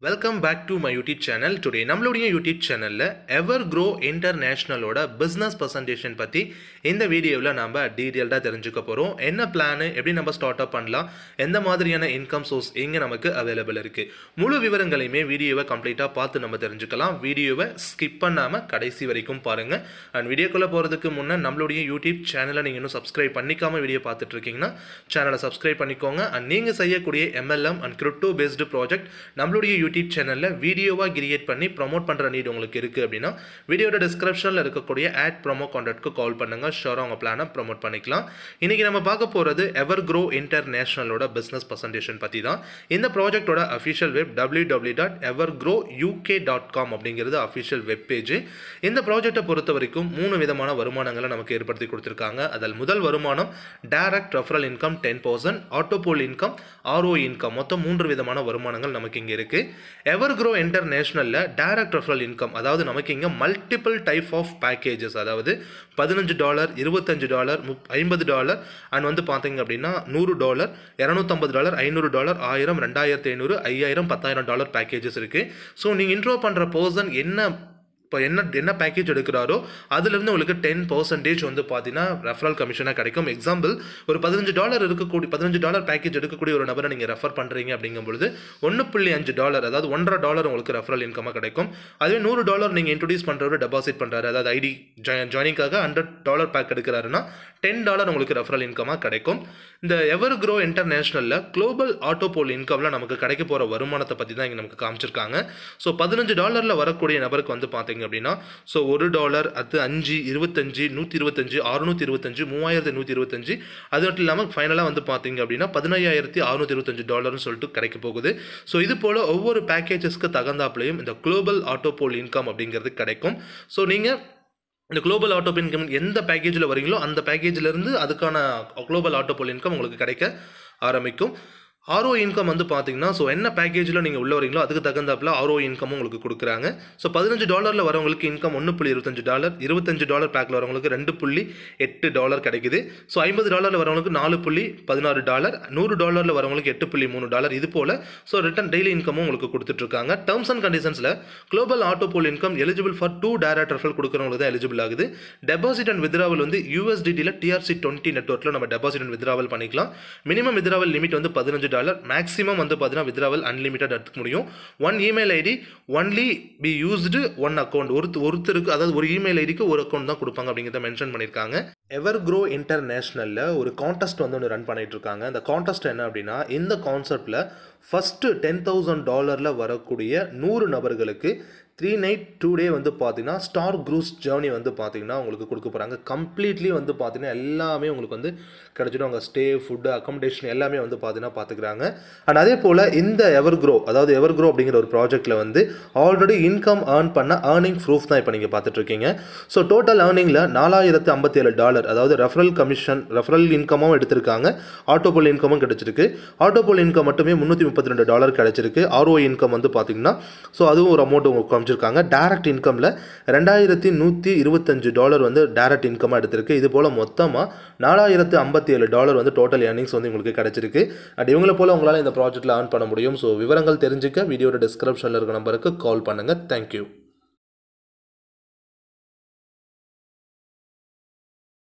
welcome back to my YouTube channel today நம்மளுடைய YouTube சேனலில் Ever Grow இன்டர்நேஷ்னலோட business presentation பற்றி இந்த வீடியோவில் நம்ம டீட்டெயில்டாக தெரிஞ்சுக்க போகிறோம் என்ன பிளானு எப்படி நம்ம ஸ்டார்ட் அப் பண்ணலாம் எந்த மாதிரியான இன்கம் சோர்ஸ் இங்கே நமக்கு அவைலபிள் இருக்குது முழு விவரங்களையுமே வீடியோவை கம்ப்ளீட்டாக பார்த்து நம்ம தெரிஞ்சுக்கலாம் வீடியோவை ஸ்கிப் பண்ணாமல் கடைசி வரைக்கும் பாருங்கள் அண்ட் வீடியோக்குள்ளே போகிறதுக்கு முன்னே நம்மளுடைய யூடியூப் சேனலை நீங்கள் இன்னும் சப்ஸ்கிரைப் பண்ணிக்காமல் வீடியோ பார்த்துட்டு இருக்கீங்கன்னா சேனலை சப்ஸ்கிரைப் பண்ணிக்கோங்க அண்ட் நீங்கள் செய்யக்கூடிய M L M and crypto based project நம்மளுடைய யூடியூப் சேனலில் வீடியோவாக கிரியேட் பண்ணி ப்ரொமோட் பண்ணுற நீட் உங்களுக்கு இருக்குது அப்படின்னா வீடியோட டிஸ்கிரிப்ஷனில் இருக்கக்கூடிய ஆட் ப்ரோமோ கான்டாக்ட்க்கு கால் பண்ணுங்கள் ஷோராக உங்கள் பிளானை ப்ரோமோட் பண்ணிக்கலாம் இன்றைக்கி நம்ம பார்க்க போகிறது எவர் க்ரோ இன்டர்நேஷ்னலோட பிஸ்னஸ் பர்சன்டேஷன் பற்றி தான் இந்த ப்ராஜெக்டோட official web W W dot Ever Grow U K dot com அப்படிங்கிறது அஃபிஷியல் வெப் பேஜ் இந்த ப்ராஜெக்டை பொறுத்த வரைக்கும் மூணு விதமான வருமானங்களை நமக்கு ஏற்படுத்தி கொடுத்துருக்காங்க அதில் முதல் வருமானம் direct referral income ten percent autopool income R O income மொத்தம் மூன்று விதமான வருமானங்கள் நமக்கு இங்கே இருக்குது எவர் க்ரோ இன்டர்நேஷ்னலில் டைரக்ட் ரெஃபரல் இன்கம் அதாவது நமக்கு இங்கே மல்டிபிள் டைப் ஆஃப் பேக்கேஜஸ் அதாவது பதினஞ்சு டாலர் இருபத்தஞ்சு டாலர் முப் ஐம்பது டாலர் அண்ட் வந்து பார்த்தீங்க அப்படின்னா நூறு டாலர் இரநூத்தம்பது டாலர் ஐநூறு டாலர் ஆயிரம் ரெண்டாயிரத்தி ஐநூறு ஐயாயிரம் பத்தாயிரம் டாலர் பேக்கேஜஸ் இருக்குது ஸோ நீங்கள் இன்ட்ரோ பண்ணுற பர்சன் என்ன இப்போ என்ன என்ன பேக்கேஜ் எடுக்கிறாரோ அதுலேருந்து உங்களுக்கு டென் பர்சன்டேஜ் வந்து பார்த்தீங்கன்னா ரெஃபரல் கமிஷனாக கிடைக்கும் எக்ஸாம்பிள் ஒரு பதினஞ்சு டாலர் இருக்கக்கூடிய பதினஞ்சு டாலர் பேக்கேஜ் எடுக்கக்கூடிய ஒரு நபரை நீங்கள் ரெஃபர் பண்ணுறீங்க அப்படிங்கும் பொழுது ஒன்று புள்ளி அஞ்சு டாலர் அதாவது ஒன்றரை டாலர் உங்களுக்கு ரெஃபரல் இன்கமாக கிடைக்கும் அதுவே நூறு டாலர் நீங்கள் இன்ட்ரடியூஸ் பண்ணுறவர் டெபாசிட் பண்ணுறாரு அதாவது ஐடி ஜாயினிங்காக ஹண்ட்ரட் டாலர் பேக் எடுக்கிறாருன்னா டென் டாலர் உங்களுக்கு ரெஃபரல் இன்கமாக கிடைக்கும் இந்த எவர் க்ரோ இன்டர்நேஷ்னலில் குளோபல் ஆட்டோபோல் இன்கமில் நமக்கு கிடைக்க போகிற வருமானத்தை பற்றி தான் இங்கே நமக்கு காமிச்சிருக்காங்க ஸோ பதினஞ்சு டாலரில் வரக்கூடிய நபருக்கு வந்து பார்த்தீங்க அப்படின்னா ஸோ ஒரு டாலர் அது அஞ்சு இருபத்தஞ்சு நூற்றி இருபத்தஞ்சு அறுநூற்றி இருபத்தஞ்சு மூவாயிரத்தி நூற்றி இருபத்தஞ்சு அது மட்டும் இல்லாமல் ஃபைனலாக வந்து பார்த்தீங்க அப்படின்னா பதினையாயிரத்தி அறுநூற்றி இருபத்தஞ்சு டாலர்னு சொல்லிட்டு கிடைக்க போகுது ஸோ இது போல் ஒவ்வொரு பேக்கேஜஸ்க்கு தகுந்தாப்புலையும் இந்த குளோபல் ஆட்டோபோல் இன்கம் அப்படிங்கிறது கிடைக்கும் ஸோ நீங்கள் இந்த குளோபல் ஆட்டோ இன்கம் எந்த பேக்கேஜில் வரீங்களோ அந்த பேக்கேஜிலேருந்து அதுக்கான குளோபல் ஆட்டோபோல் இன்கம் உங்களுக்கு கிடைக்க ஆரம்பிக்கும் ஆர்ஓ இன்கம் வந்து பார்த்தீங்கன்னா ஸோ என்ன பேக்கேஜில் நீங்கள் உள்ள வரீங்களோ அதுக்கு தகுந்தாப்பில் ஆர்ஓ இன்கமும் உங்களுக்கு கொடுக்குறாங்க ஸோ பதினஞ்சு டாலரில் வரவங்களுக்கு இன்கம் ஒன்று புள்ளி இருபத்தஞ்சு டாலர் இருபத்தஞ்சு டாலர் பேக்கில் வரவங்களுக்கு ரெண்டு புள்ளி எட்டு டாலர் கிடைக்குது ஸோ ஐம்பது டாலரில் வரவங்களுக்கு நாலு புள்ளி பதினாறு டாலர் நூறு டாலரில் வரவங்களுக்கு எட்டு புள்ளி மூணு டாலர் இது போல் ஸோ ரிட்டன் டெய்லி இன்கமும் உங்களுக்கு கொடுத்துட்ருக்காங்க டேர்ம்ஸ் அண்ட் கண்டிஷன்ஸில் global auto pool income eligible for two direct referral கொடுக்குறவங்களுக்கு தான் எலிஜிபிள் ஆகுது டெபாசிட் அண்ட் வித்ராவல் வந்து யூஎஸ்டிடியில் டிஆர்சி டுவெண்ட்டி நெட்ஒர்க்கில் நம்ம டெபாசிட் அண்ட் வித்ராவல் பண்ணிக்கலாம் மினிமம் வித்ராவல் லிமிட் வந்து பதினஞ்சு டாலர் மேக்ஸிமம் வந்து பார்த்தீங்கன்னா வித்ராவல் அன்லிமிட்டட் எடுத்துக்க முடியும் one email ID only be used one account ஒரு ஒருத்தருக்கு அதாவது ஒரு இமெயில் ஐடிக்கு ஒரு அக்கௌண்ட் தான் கொடுப்பாங்க அப்படிங்கிறத மென்ஷன் பண்ணியிருக்காங்க எவர் க்ரோ இன்டர்நேஷ்னலில் ஒரு கான்டெஸ்ட் வந்து ஒன்று ரன் பண்ணிட்டு இருக்காங்க அந்த கான்டெஸ்ட் என்ன அப்படின்னா இந்த கான்செப்டில் ஃபஸ்ட்டு டென் தௌசண்ட் டாலரில் வரக்கூடிய நூறு நபர்களுக்கு த்ரீ நைட் டூ டே வந்து பார்த்தீங்கன்னா ஸ்டார் க்ரூஸ் ஜேர்னி வந்து பார்த்தீங்கன்னா உங்களுக்கு கொடுக்க போகிறாங்க கம்ப்ளீட்லி வந்து பார்த்தீங்கன்னா எல்லாமே உங்களுக்கு வந்து கிடச்சிடும் அங்கே ஸ்டே ஃபுட்டு அக்கமடேஷன் எல்லாமே வந்து பார்த்தீங்கன்னா பார்த்துக்கிறாங்க அண்ட் அதே போல் இந்த எவர் க்ரோ அதாவது எவர் க்ரோ அப்படிங்கிற ஒரு ப்ராஜெக்ட்டில் வந்து ஆல்ரெடி இன்கம் ஏர்ன் பண்ண ஏர்னிங் ப்ரூஃப் தான் இப்போ நீங்கள் பார்த்துட்ருக்கீங்க ஸோ டோட்டல் ஏர்னிங்கில் நாலாயிரத்து ஐம்பத்தேழு டாலர் அதாவது ரெஃபரல் கமிஷன் ரெஃபரல் இன்கமும் எடுத்திருக்காங்க ஆட்டோபோல் இன்கமும் கிடச்சிருக்கு ஆட்டோபோல் இன்கம் மட்டுமே முந்நூற்றி முப்பத்தி ரெண்டு டாலர் கிடச்சிருக்கு ஆர்ஓ இன்கம் வந்து பார்த்தீங்கன்னா ஸோ அதுவும் ஒரு அமௌண்ட் உங்களுக்கு காமிச்சிருக்காங்க டேரக்ட் இன்கமில் ரெண்டாயிரத்தி நூற்றி இருபத்தஞ்சு டாலர் வந்து டேரக்ட் இன்கமாக எடுத்திருக்கு இது போல் மொத்தமாக நாலாயிரத்து ஐம்பத்தி ஏழு டாலர் வந்து டோட்டல் ஏர்னிங்ஸ் வந்து உங்களுக்கு கிடச்சிருக்கு அண்ட் இவங்களை போல் உங்களால் இந்த ப்ராஜெக்ட்டில் ஏர்ன் பண்ண முடியும் ஸோ விவரங்கள் தெரிஞ்சுக்க வீடியோட டிஸ்கிரிப்ஷனில் இருக்க நம்பருக்கு கால் பண்ணுங்கள் தேங்க்யூ